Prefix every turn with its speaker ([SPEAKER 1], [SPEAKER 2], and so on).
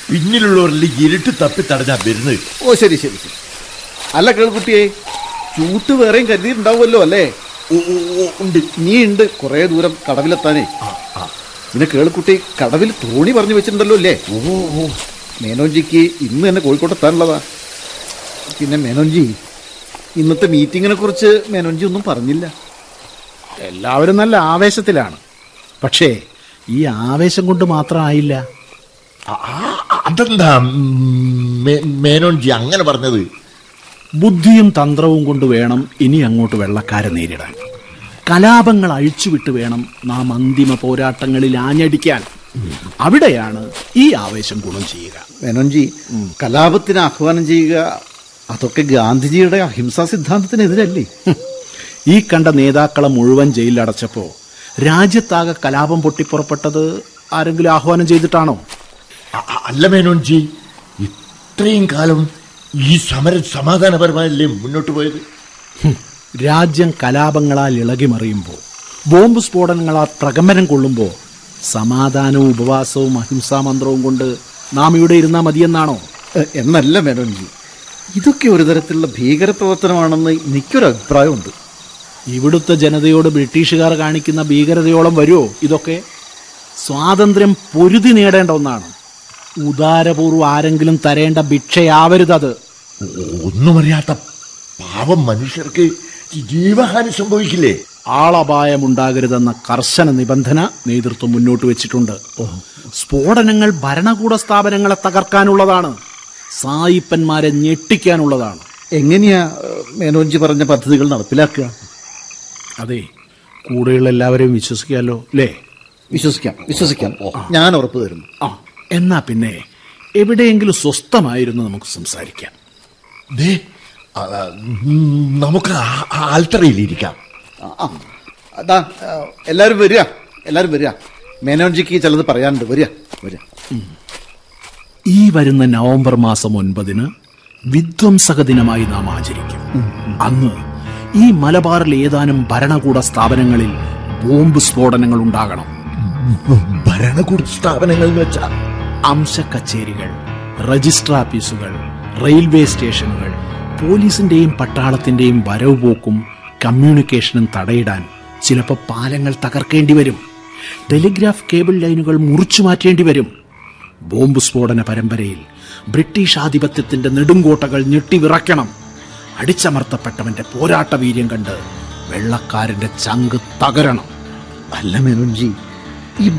[SPEAKER 1] പിന്നിലുള്ളവരിൽ ഇരുട്ട് തപ്പി തടഞ്ഞാ വരുന്നത്
[SPEAKER 2] ഓ ശരി ശരി ശരി അല്ല കേൾക്കുട്ടിയെ ചൂട്ട് വേറെയും കരുതിയിട്ടുണ്ടാവുമല്ലോ അല്ലേ
[SPEAKER 1] ഓ, ഓ, ഓ, ഉണ്ട്
[SPEAKER 2] നീ ഉണ്ട് കുറേ ദൂരം കടവിലെത്താനേ
[SPEAKER 1] ആ, ആ.
[SPEAKER 2] പിന്നെ കേൾക്കുട്ടി കടവിൽ തോണി പറഞ്ഞു വെച്ചിട്ടുണ്ടല്ലോ അല്ലേ
[SPEAKER 1] ഓ ഓ
[SPEAKER 2] മേനോൻജിക്ക് ഇന്ന് തന്നെ കോഴിക്കോട്ട് എത്താനുള്ളതാ പിന്നെ മേനോൻജി ഇന്നത്തെ മീറ്റിങ്ങിനെ കുറിച്ച് മേനോൻജി ഒന്നും പറഞ്ഞില്ല
[SPEAKER 3] എല്ലാവരും നല്ല ആവേശത്തിലാണ് പക്ഷേ ഈ ആവേശം കൊണ്ട് മാത്രമായില്ല
[SPEAKER 1] ആ, ആ, അതെന്താ മേ- മേനോൻജി അങ്ങനെ പറഞ്ഞത്
[SPEAKER 3] ബുദ്ധിയും തന്ത്രവും കൊണ്ട് വേണം ഇനി അങ്ങോട്ട് വെള്ളക്കാരെ നേരിടാൻ കലാപങ്ങൾ അഴിച്ചുവിട്ട് വേണം നാം അന്തിമ പോരാട്ടങ്ങളിൽ ആഞ്ഞടിക്കാൻ അവിടെയാണ് ഈ ആവേശം ഗുണം ചെയ്യുക
[SPEAKER 2] മേനോൻജി കലാപത്തിന് ആഹ്വാനം ചെയ്യുക അതൊക്കെ ഗാന്ധിജിയുടെ അഹിംസാ സിദ്ധാന്തത്തിനെതിരല്ലേ
[SPEAKER 3] ഹും. ഈ കണ്ട നേതാക്കളെ മുഴുവൻ ജയിലിലടച്ചപ്പോ രാജ്യത്താകെ കലാപം പൊട്ടിപ്പുറപ്പെട്ടത് ആരെങ്കിലും ആഹ്വാനം ചെയ്തിട്ടാണോ
[SPEAKER 1] അ- അ- അല്ല മേനോൻജി ഇത്രയും കാലം ഈ സമരം സമാധാനപരമായല്ലേ മുന്നോട്ട് പോയത്
[SPEAKER 3] ഹും. രാജ്യം കലാപങ്ങളാൽ ഇളകിമറിയുമ്പോൾ ബോംബ് സ്ഫോടനങ്ങളാൽ പ്രകമ്പനം കൊള്ളുമ്പോൾ സമാധാനവും ഉപവാസവും അഹിംസാ മന്ത്രവും കൊണ്ട് നാം ഇവിടെ ഇരുന്നാൽ മതിയെന്നാണോ
[SPEAKER 2] എ, എന്നല്ല മേനോൻജി ഇതൊക്കെ ഒരു തരത്തിലുള്ള ഭീകരപ്രവർത്തനമാണെന്ന് എനിക്കൊരു അഭിപ്രായമുണ്ട്
[SPEAKER 3] ഇവിടുത്തെ ജനതയോട് ബ്രിട്ടീഷുകാർ കാണിക്കുന്ന ഭീകരതയോളം വരുമോ ഇതൊക്കെ സ്വാതന്ത്ര്യം പൊരുതി നേടേണ്ട ഒന്നാണ് ഉദാരപൂർവ്വം ആരെങ്കിലും തരേണ്ട ഭിക്ഷയാവരുതത്
[SPEAKER 1] ഒന്നും അറിയാത്ത പാവം മനുഷ്യർക്ക് ജീവഹാനി സംഭവിക്കില്ലേ
[SPEAKER 3] ആളപായമുണ്ടാകരുതെന്ന കർശന നിബന്ധന നേതൃത്വം മുന്നോട്ട് വെച്ചിട്ടുണ്ട് സ്ഫോടനങ്ങൾ ഭരണകൂട സ്ഥാപനങ്ങളെ തകർക്കാനുള്ളതാണ് സായിപ്പന്മാരെ ഞെട്ടിക്കാനുള്ളതാണ്
[SPEAKER 2] എങ്ങനെയാ എ, മേനോൻജി പറഞ്ഞ പദ്ധതികൾ നടപ്പിലാക്കുക
[SPEAKER 3] അതെ കൂടെയുള്ള എല്ലാവരെയും വിശ്വസിക്കാമല്ലോ അല്ലേ
[SPEAKER 2] വിശ്വസിക്കാം വിശ്വസിക്കാം ഞാൻ ഉറപ്പ് തരുന്നു
[SPEAKER 3] ആ എന്നാ പിന്നെ എവിടെയെങ്കിലും സ്വസ്ഥമായിരുന്നു നമുക്ക് സംസാരിക്കാം
[SPEAKER 1] ദേ ആ, ഉം, നമുക്ക് ആ- ആ ആൽത്തറയിലിരിക്കാം
[SPEAKER 2] ആ, ആ. അതാ ആ, എല്ലാവരും വരിക എല്ലാവരും വരിക മേനോൻജിക്ക് ചിലത് പറയാനുണ്ട് വരിക വരിക
[SPEAKER 3] ഈ വരുന്ന നവംബർ മാസം ഒൻപതിന് വിധ്വംസക ദിനമായി നാം ആചരിക്കും അന്ന് ഈ മലബാറിൽ ഏതാനും ഭരണകൂട സ്ഥാപനങ്ങളിൽ ബോംബ് സ്ഫോടനങ്ങൾ ഉണ്ടാകണം
[SPEAKER 1] ഭരണകൂട സ്ഥാപനങ്ങൾ എന്ന് വെച്ചാ
[SPEAKER 3] അംശ കച്ചേരികൾ രജിസ്റ്റർ ഓഫീസുകൾ റെയിൽവേ സ്റ്റേഷനുകൾ പോലീസിന്റെയും പട്ടാളത്തിന്റെയും വരവ് പോക്കും കമ്മ്യൂണിക്കേഷനും തടയിടാൻ ചിലപ്പോൾ പാലങ്ങൾ തകർക്കേണ്ടി വരും ടെലിഗ്രാഫ് കേബിൾ ലൈനുകൾ മുറിച്ചു മാറ്റേണ്ടി വരും ബോംബ് സ്ഫോടന പരമ്പരയിൽ ബ്രിട്ടീഷ് ആധിപത്യത്തിന്റെ നെടുങ്കോട്ടകൾ ഞെട്ടിവിറയ്ക്കണം അടിച്ചമർത്തപ്പെട്ടവന്റെ പോരാട്ട വീര്യം കണ്ട് വെള്ളക്കാരന്റെ ചങ്ക് തകരണം
[SPEAKER 2] അല്ല മേനോൻജി